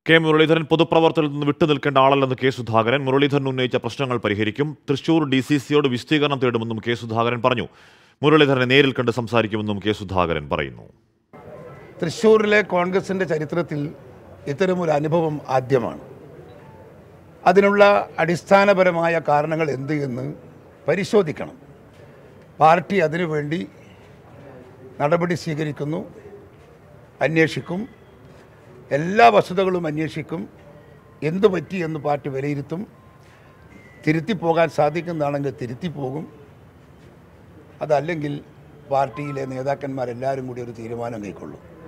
K Muraleedharan പൊതുപ്രവർത്തനത്തിൽ നിന്ന് വിട്ടുനിൽക്കേണ്ട ആളല്ലെന്ന് കെ സുധാകരൻ മുരളീധരൻ ഉന്നയിച്ച പ്രശ്നങ്ങൾ പരിഹരിക്കും തൃശൂർ ഡി സി സിയോട് വിശദീകരണം തേടുമെന്നും കെ സുധാകരൻ പറഞ്ഞു മുരളീധരനെ നേരിൽ കണ്ട് സംസാരിക്കുമെന്നും കെ സുധാകരൻ പറയുന്നു തൃശ്ശൂരിലെ കോൺഗ്രസിൻ്റെ ചരിത്രത്തിൽ ഇത്തരമൊരു അനുഭവം ആദ്യമാണ് അതിനുള്ള അടിസ്ഥാനപരമായ കാരണങ്ങൾ എന്ത് എന്ന് പരിശോധിക്കണം പാർട്ടി അതിനുവേണ്ടി നടപടി സ്വീകരിക്കുന്നു അന്വേഷിക്കും എല്ലാ വസ്തുതകളും അന്വേഷിക്കും എന്തു പറ്റി എന്ന് പാർട്ടി വിലയിരുത്തും തിരുത്തിപ്പോകാൻ സാധിക്കുന്നതാണെങ്കിൽ തിരുത്തിപ്പോകും അതല്ലെങ്കിൽ പാർട്ടിയിലെ നേതാക്കന്മാരെല്ലാവരും കൂടി ഒരു തീരുമാനം കൈക്കൊള്ളും